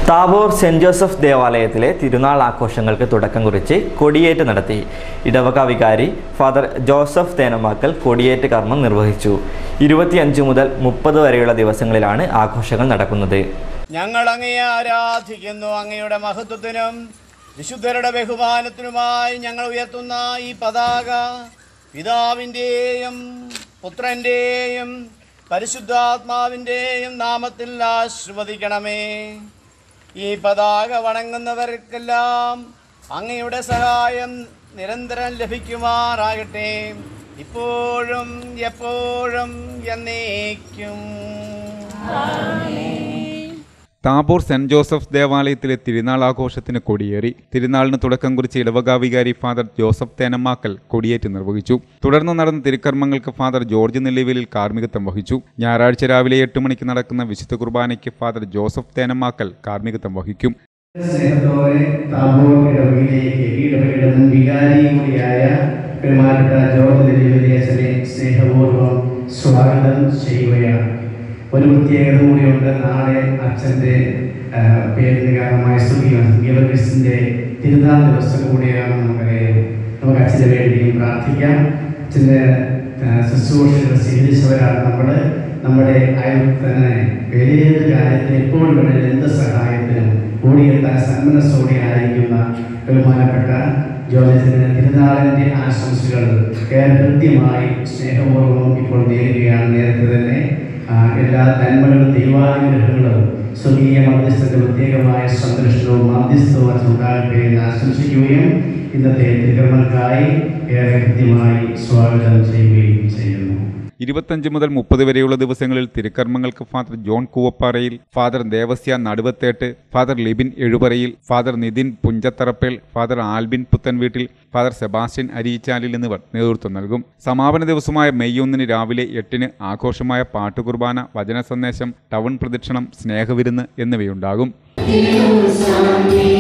Tabor cent Joseph ദേവാലയത്തിലെ തിരുനാൾ ആഘോഷങ്ങൾക്ക് തുടക്കം കുറിച്ച് കൊടിയേറ്റ് നടത്തി ഇടവക വികാരി ഫാദർ ജോസഫ് തേനമാക്കൽ കൊടിയേറ്റ് കർമ്മം നിർവഹിച്ചു ഇരുപത്തിയഞ്ച് മുതൽ മുപ്പത് വരെയുള്ള ദിവസങ്ങളിലാണ് ആഘോഷങ്ങൾ നടക്കുന്നത് ഞങ്ങൾ അങ്ങയെ ആരാധിക്കുന്നു അങ്ങയുടെ മഹത്വത്തിനും വിശുദ്ധരുടെ ബഹുമാനത്തിനുമായി ഞങ്ങൾ ഉയർത്തുന്ന ഈ പതാക പിതാവിൻ്റെയും പുത്രൻ്റെയും പരിശുദ്ധാത്മാവിൻ്റെയും നാമത്തിൽ ആശീർവദിക്കണമേ ഈ പതാക വണങ്ങുന്നവർക്കെല്ലാം അങ്ങയുടെ സഹായം നിരന്തരം ലഭിക്കുമാറാകട്ടെ ഇപ്പോഴും എപ്പോഴും എന്നേക്കും താബോർ സെന്റ് ജോസഫ് ദേവാലയത്തിലെ തിരുനാൾ ആഘോഷത്തിന് കൊടിയേറി തിരുനാളിന് തുടക്കം കുറിച്ച് ഇടവക വികാരി ഫാദർ ജോസഫ് തേനമാക്കൽ കൊടിയേറ്റ് നിർവഹിച്ചു തുടർന്ന് നടന്ന തിരുക്കർമ്മങ്ങൾക്ക് ഫാദർ ജോർജ് നെല്ലിവേലിൽ കാർമ്മികത്വം വഹിച്ചു ഞായറാഴ്ച രാവിലെ എട്ട് മണിക്ക് നടക്കുന്ന വിശുദ്ധ കുർബാനയ്ക്ക് ഫാദർ ജോസഫ് തേനമാക്കൽ കാർമ്മികത്വം വഹിക്കും സ്നേഹത്തോടെ താബോർ ഇടവകയിലേക്ക് ഈ ഇടവകയുടെ മുൻ വികാരി കൂടിയായ പെരുമാറ്റപ്പെട്ട ജോർജ് നെല്ലിവലിയച്ചനെ സ്നേഹപൂർവ്വം സ്വാഗതം ചെയ്യുകയാണ് ഒരു പ്രത്യേകത കൂടിയുണ്ട് നാളെ അച്ഛൻ്റെ ആ, പേരിന് കാരണമായ സുഖീവസിൻ്റെ തിരുനാൾ ദിവസം കൂടിയാണ് നമുക്കറിയാം നമുക്ക് അച്ഛന് വേണ്ടിയും പ്രാർത്ഥിക്കാം അച്ഛൻ്റെ ആ, ശുശ്രൂഷകൾ സ്വീകരിച്ചവരാണ് നമ്മൾ നമ്മുടെ അയൽത്തന്നെ ഏത് കാര്യത്തിന് എപ്പോഴും വേണമെങ്കിലും എന്ത് സഹായത്തിനും ഓടിയെത്താൻ സന്മനസ്സോടെ ആയിരിക്കുന്ന ബഹുമാനപ്പെട്ട ജോലത്തിന് തിരുനാളിൻ്റെ ആശംസകൾ ഏറെ കൃത്യമായി സ്നേഹപൂർവ്വം ഇപ്പോൾ നേരുകയാണ് നേരത്തെ തന്നെ ആ, എല്ലാ നന്മകളും ദൈവാനുഗ്രഹങ്ങളും സ്വർഗീയ മധ്യസ്ഥന്റെ പ്രത്യേകമായ സംരക്ഷണവും മധ്യസ്ഥവും ഉണ്ടാകട്ടെ എന്ന് ആശംസിക്കുകയും ഇന്നത്തെ തിരുക്കർമ്മങ്ങൾക്കായി ഏറെ കൃത്യമായി സ്വാഗതം ചെയ്യുകയും ചെയ്യുന്നു ഇരുപത്തഞ്ച് മുതൽ മുപ്പത് വരെയുള്ള ദിവസങ്ങളിൽ തിരുക്കർമ്മങ്ങൾക്ക് father John Koovapparayil father Devasya Naduvathettu father Libin Ezhuparayil father Nithin Punchatharappel father Albin Puthenveettil father Sebastian Ariyichalil എന്നിവർ നേതൃത്വം നൽകും സമാപന ദിവസമായ മെയ് ഒന്നിന് രാവിലെ എട്ടിന് ആഘോഷമായ പാട്ടുകുർബാന വചന സന്ദേശം ടൗൺ പ്രദക്ഷിണം സ്നേഹവിരുന്ന് എന്നിവയുണ്ടാകും Dios a mí.